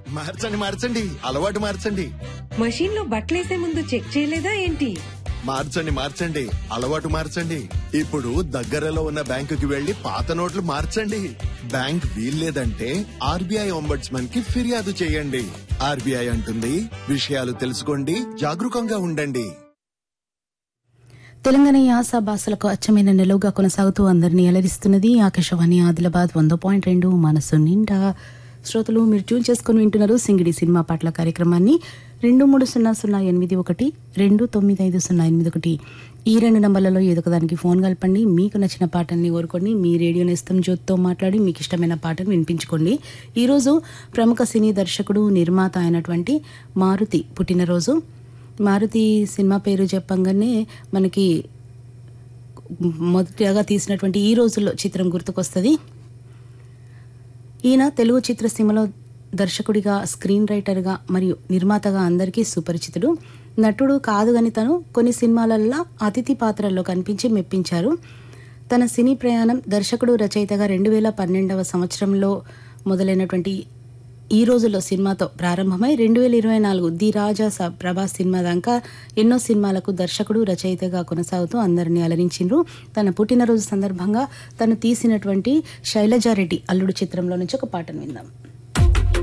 మార్చండి మార్చండి అలవాటు మార్చండి మషీన్ లో బట్టలేసే ముందు చెక్ చేయలేదా ఏంటి మార్చండి మార్చండి అలవాటు మార్చండి ఇప్పుడు దగ్గరలో ఉన్న బ్యాంకుకి వెళ్లి పాత నోట్లు మార్చండి బ్యాంక్ వీల్లేదంటే ఆర్బీఐ ఒంబడ్స్మన్ కి ఫిర్యాదు చేయండి ఆర్బీఐ అంటుంది విషయాలు తెలుసుకోండి జాగరూకంగా ఉండండి తెలంగాణ యాస భాషలకు అచ్చమైన నిలువుగా కొనసాగుతూ అందరినీ అలరిస్తున్నది ఆకాశవాణి ఆదిలాబాద్ వంద పాయింట్ రెండు మనసు నిండా శ్రోతలు మీరు ట్యూన్ చేసుకుని వింటున్నారు సింగిడి సినిమా పాటల కార్యక్రమాన్ని రెండు మూడు సున్నా సున్నా ఎనిమిది ఒకటి రెండు తొమ్మిది ఐదు సున్నా ఎనిమిది ఒకటి ఈ రెండు నంబర్లలో ఏదో ఒకదానికి ఫోన్ కలపండి మీకు నచ్చిన పాటల్ని కోరుకోండి మీ రేడియో నేస్తం జ్యోతితో మాట్లాడి మీకు ఇష్టమైన పాటను వినిపించుకోండి ఈరోజు ప్రముఖ సినీ దర్శకుడు నిర్మాత అయినటువంటి మారుతి పుట్టినరోజు మారుతి సినిమా పేరు చెప్పంగానే మనకి మొదటగా తీసినటువంటి ఈ రోజుల్లో చిత్రం గుర్తుకొస్తుంది ఈయన తెలుగు చిత్రసీమలో దర్శకుడిగా స్క్రీన్ రైటర్గా మరియు నిర్మాతగా అందరికీ సుపరిచితుడు నటుడు కాదు గని తను కొన్ని సినిమాలల్లో అతిథి పాత్రల్లో కనిపించి మెప్పించారు తన సినీ ప్రయాణం దర్శకుడు రచయితగా రెండు వేల పన్నెండవ సంవత్సరంలో మొదలైనటువంటి ఈ రోజుల్లో సినిమాతో ప్రారంభమై రెండు వేల ఇరవై నాలుగు ది రాజా స ప్రభాస్ సినిమా దాకా ఎన్నో సినిమాలకు దర్శకుడు రచయితగా కొనసాగుతూ అందరినీ అలరించిండ్రు తన పుట్టినరోజు సందర్భంగా తను తీసినటువంటి శైలజారెడ్డి అల్లుడు చిత్రంలో నుంచి ఒక పాటను విందాం